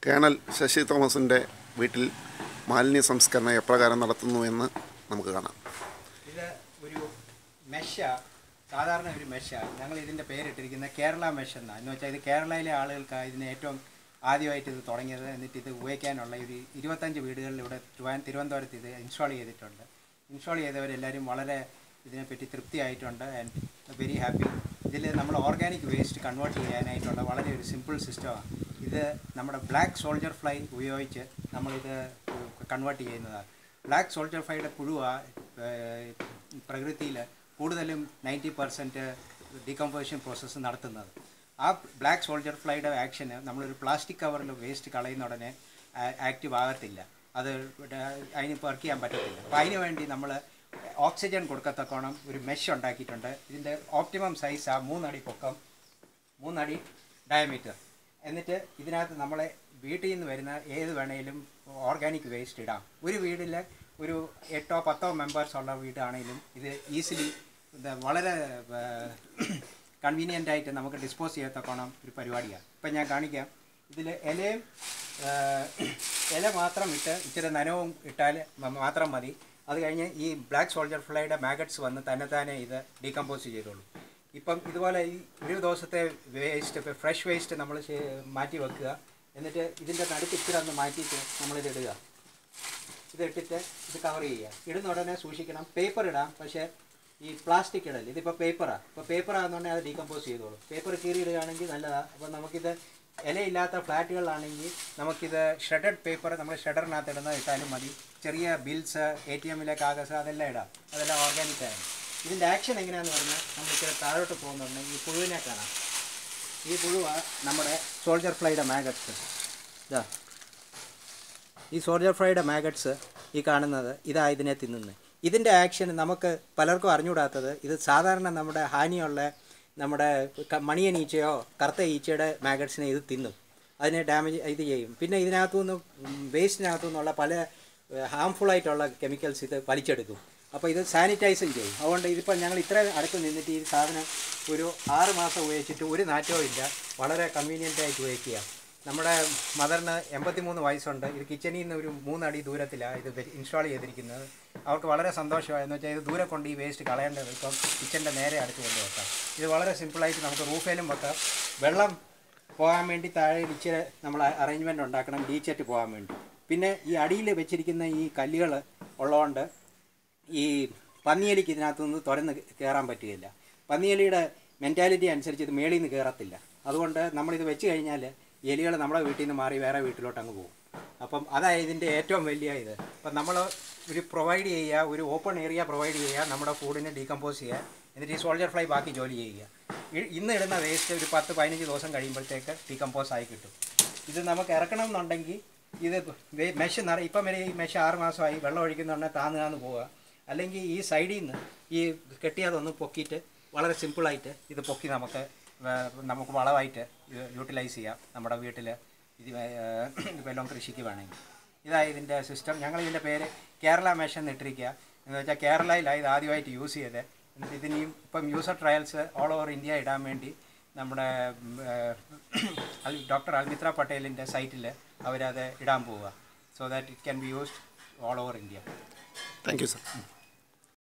colonel Sasi തോമസിൻ്റെ വീട്ടിൽ മാലിന്യ സംസ്കരണം എപ്രകാരം നടത്തുന്നു എന്ന് നമുക്ക് കാണാം ഇത് ഒരു മെഷ സാധാരണ ഒരു മെഷ ഞങ്ങൾ ഇതിൻ്റെ പേരിട്ടിരിക്കുന്ന കേരള മെഷ് എന്നാണ് എന്ന് വെച്ചാൽ ഇത് കേരളയിലെ ആളുകൾക്ക് ഇതിന് ഏറ്റവും ആദ്യമായിട്ട് ഇത് തുടങ്ങിയത് എന്നിട്ട് ഇത് ഉപയോഗിക്കാനുള്ള ഒരു ഇരുപത്തഞ്ച് വീടുകളിൽ ഇവിടെ ട്രിവാൻ- തിരുവനന്തപുരത്ത് ഇത് ഇൻസ്റ്റാൾ ചെയ്തിട്ടുണ്ട് ഇൻസ്റ്റാൾ ചെയ്തവരെല്ലാവരും വളരെ ഇതിനെപ്പറ്റി തൃപ്തിയായിട്ടുണ്ട് ആൻഡ് വെരി ഹാപ്പി ഇതിൽ നമ്മൾ ഓർഗാനിക് വേസ്റ്റ് കൺവേർട്ട് ചെയ്യാനായിട്ടുള്ള വളരെ ഒരു സിമ്പിൾ സിസ്റ്റമാണ് ഇത് നമ്മുടെ ബ്ലാക്ക് സോൾജർ ഫ്ലൈ ഉപയോഗിച്ച് നമ്മളിത് കൺവേർട്ട് ചെയ്യുന്നതാണ് ബ്ലാക്ക് സോൾജർ ഫ്ലൈയുടെ പുഴുവാണ് പ്രകൃതിയിൽ കൂടുതലും നയൻറ്റി പെർസെൻറ്റ് ഡീകമ്പോസിഷൻ പ്രോസസ്സ് നടത്തുന്നത് ആ ബ്ലാക്ക് സോൾജർ ഫ്ലൈയുടെ ആക്ഷന് നമ്മളൊരു പ്ലാസ്റ്റിക് കവറിൽ വേസ്റ്റ് കളയുന്ന ഉടനെ ആക്റ്റീവ് ആകത്തില്ല അത് അതിന് വർക്ക് ചെയ്യാൻ പറ്റത്തില്ല അപ്പോൾ അതിന് വേണ്ടി നമ്മൾ ഓക്സിജൻ കൊടുക്കത്തക്കോണം ഒരു മെഷ് ഉണ്ടാക്കിയിട്ടുണ്ട് ഇതിൻ്റെ ഓപ്റ്റിമം സൈസ് ആ മൂന്നടി പൊക്കം മൂന്നടി ഡയമീറ്റർ എന്നിട്ട് ഇതിനകത്ത് നമ്മളെ വീട്ടിൽ നിന്ന് വരുന്ന ഏത് വേണേലും ഓർഗാനിക് വേസ്റ്റ് ഇടാം ഒരു വീട്ടിൽ ഒരു എട്ടോ പത്തോ മെമ്പേഴ്സ് ഉള്ള വീടാണെങ്കിലും ഇത് ഈസിലി വളരെ കൺവീനിയൻ്റ് ആയിട്ട് നമുക്ക് ഡിസ്പോസ് ചെയ്യത്തക്കോണം ഒരു പരിപാടിയാണ് ഇപ്പം ഞാൻ കാണിക്കാം ഇതിൽ ഇലയും ആ, ഇല മാത്രം ഇട്ട് ഇച്ചിരി നനവും ഇട്ടാൽ മ- മാത്രം മതി അത് കഴിഞ്ഞ് ഈ ബ്ലാക്ക് സോൾജർ ഫ്ലൈയുടെ മാഗറ്റ്സ് വന്ന് തന്നെത്താനെ ഇത് ഡീകമ്പോസ് ചെയ്തോളൂ ഇപ്പം ഇതുപോലെ ഈ ഒരു ദിവസത്തെ വേസ്റ്റ് ഇപ്പോൾ ഫ്രഷ് വേസ്റ്റ് നമ്മൾ മാറ്റി വെക്കുക എന്നിട്ട് ഇതിൻ്റെ നടുക്ക് ഇച്ചിരി ഒന്ന് മാറ്റിയിട്ട് നമ്മളിത് ഇടുക ഇത് ഇട്ടിട്ട് ഇത് കവർ ചെയ്യുക ഇടുന്ന ഉടനെ സൂക്ഷിക്കണം പേപ്പർ ഇടാം പക്ഷേ ഈ പ്ലാസ്റ്റിക് ഇടല് ഇതിപ്പോൾ പേപ്പറാണ് ഇപ്പോൾ പേപ്പർ ആണെന്നുണ്ടെങ്കിൽ അത് ഡീകമ്പോസ് ചെയ്തോളും പേപ്പർ കീറിയിടുകയാണെങ്കിൽ നല്ലതാണ് അപ്പോൾ നമുക്കിത് ഇലയില്ലാത്ത ഫ്ലാറ്റുകളിലാണെങ്കിൽ നമുക്കിത് ഷ്രെഡഡ് പേപ്പർ നമ്മൾ ഷ്രെഡറിനകത്ത് ഇടുന്ന ഇട്ടാലും മതി ചെറിയ ബിൽസ് എ ടി എമ്മിലെ കാഗസ് അതെല്ലാം ഇടാം അതെല്ലാം ഓർഗാനിക് ആണ് ഇതിൻ്റെ ആക്ഷൻ എങ്ങനെയാണെന്ന് പറഞ്ഞാൽ നമ്മൾ ഇച്ചിരി താഴോട്ട് പോകുന്നുണ്ടെങ്കിൽ ഈ പുഴുവിനെ കാണാം ഈ പുഴുവാണ് നമ്മുടെ സോൾജർ ഫ്ലൈയുടെ മാഗറ്റ്സ് ഇതാ ഈ സോൾജർ ഫ്രൈയുടെ മാഗറ്റ്സ് ഈ കാണുന്നത് ഇതാ ഇതിനെ തിന്നുന്നത് ഇതിൻ്റെ ആക്ഷൻ നമുക്ക് പലർക്കും അറിഞ്ഞുകൂടാത്തത് ഇത് സാധാരണ നമ്മുടെ ഹാനിയുള്ള നമ്മുടെ ക- മണിയൻ ഈച്ചയോ കറുത്ത ഈച്ചയുടെ മാഗറ്റ്സിനെ ഇത് തിന്നും അതിനെ ഡാമേജ് ഇത് ചെയ്യും പിന്നെ ഇതിനകത്തു നിന്ന് വേസ്റ്റിനകത്തു നിന്നുള്ള പല ഹാംഫുൾ ആയിട്ടുള്ള കെമിക്കൽസ് ഇത് വലിച്ചെടുക്കും അപ്പോൾ ഇത് സാനിറ്റൈസും ചെയ്യും അതുകൊണ്ട് ഇതിപ്പോൾ ഞങ്ങൾ ഇത്ര അടുത്ത് നിന്നിട്ട് ഈ സാധനം ഒരു ആറ് മാസം ഉപയോഗിച്ചിട്ട് ഒരു നാറ്റവും ഇല്ല വളരെ കൺവീനിയൻ്റ് ആയിട്ട് ഉപയോഗിക്കുക നമ്മുടെ മദറിന് എൺപത്തിമൂന്ന് വയസ്സുണ്ട് ഇത് കിച്ചണിൽ നിന്ന് ഒരു മൂന്നടി ദൂരത്തിലാണ് ഇത് ഇൻസ്റ്റാൾ ചെയ്തിരിക്കുന്നത് അവർക്ക് വളരെ സന്തോഷമായെന്ന് വെച്ചാൽ ഇത് ദൂരെ കൊണ്ട് ഈ വേസ്റ്റ് കളയേണ്ടത് ഇപ്പം കിച്ചൻ്റെ നേരെ അടുത്ത് കൊണ്ട് വെക്കാം ഇത് വളരെ സിമ്പിളായിട്ട് നമുക്ക് റൂഫേലും വെക്കാം വെള്ളം പോകാൻ വേണ്ടി താഴെ ഇച്ചിരി നമ്മൾ അറേഞ്ച്മെൻ്റ് ഉണ്ടാക്കണം ഡീച്ചറ്റ് പോകാൻ വേണ്ടി പിന്നെ ഈ അടിയിൽ വെച്ചിരിക്കുന്ന ഈ കല്ലുകൾ ഉള്ളതുകൊണ്ട് ഈ പന്നിയലിക്ക് ഇതിനകത്ത് നിന്ന് തുറന്ന് കയറാൻ പറ്റുകയില്ല പന്നിയലിയുടെ മെൻറ്റാലിറ്റി അനുസരിച്ച് ഇത് മേളിൽ നിന്ന് കയറത്തില്ല അതുകൊണ്ട് നമ്മളിത് വെച്ച് കഴിഞ്ഞാൽ എലികൾ നമ്മുടെ വീട്ടിൽ നിന്ന് മാറി വേറെ വീട്ടിലോട്ട് അങ്ങ് പോകും അപ്പം അതാണ് ഇതിൻ്റെ ഏറ്റവും വലിയ ഇത് അപ്പം നമ്മൾ ഒരു പ്രൊവൈഡ് ചെയ്യുക ഒരു ഓപ്പൺ ഏരിയ പ്രൊവൈഡ് ചെയ്യുക നമ്മുടെ ഫുഡിനെ ഡീകമ്പോസ് ചെയ്യുക എന്നിട്ട് ഈ സോൾജർ ഫ്ലൈ ബാക്കി ജോലി ചെയ്യുക ഇ- ഇന്ന് ഇടുന്ന വേസ്റ്റ് ഒരു പത്ത് പതിനഞ്ച് ദിവസം കഴിയുമ്പോഴത്തേക്ക് ഡീകമ്പോസ് ആയി കിട്ടും ഇത് നമുക്ക് ഇറക്കണം എന്നുണ്ടെങ്കിൽ ഇത് വേ- മെഷ് നിറ ഇപ്പം വരെ ഈ മെഷ് ആറ് മാസമായി വെള്ളം ഒഴിക്കുന്നുണ്ടെങ്കിൽ താന്ന് താന്ന് പോവുക അല്ലെങ്കിൽ ഈ സൈഡിൽ നിന്ന് ഈ കെട്ടിയതൊന്ന് പൊക്കിയിട്ട് വളരെ സിമ്പിളായിട്ട് ഇത് പൊക്കി നമുക്ക് വേ- നമുക്ക് വളമായിട്ട് യൂട്ടിലൈസ് ചെയ്യാം നമ്മുടെ വീട്ടിൽ ഇത് വേ- വല്ലതും കൃഷിക്ക് വേണമെങ്കിൽ ഇതായി ഇതിൻ്റെ സിസ്റ്റം ഞങ്ങൾ ഇതിൻ്റെ പേര് കേരള മെഷ് എന്ന് ഇട്ടിരിക്കുക എന്ന് വെച്ചാൽ കേരളയിലാണ് ഇത് ആദ്യമായിട്ട് യൂസ് ചെയ്തത് എന്നിട്ട് ഇതിനെയും ഇപ്പം user trials all over India ഇടാൻ വേണ്ടി നമ്മുടെ ഡോക്ടർ അൽമിത്ര പട്ടേലിൻ്റെ സൈറ്റിൽ അവരത് ഇടാൻ പോവുക so that it can be used all over India thank you sir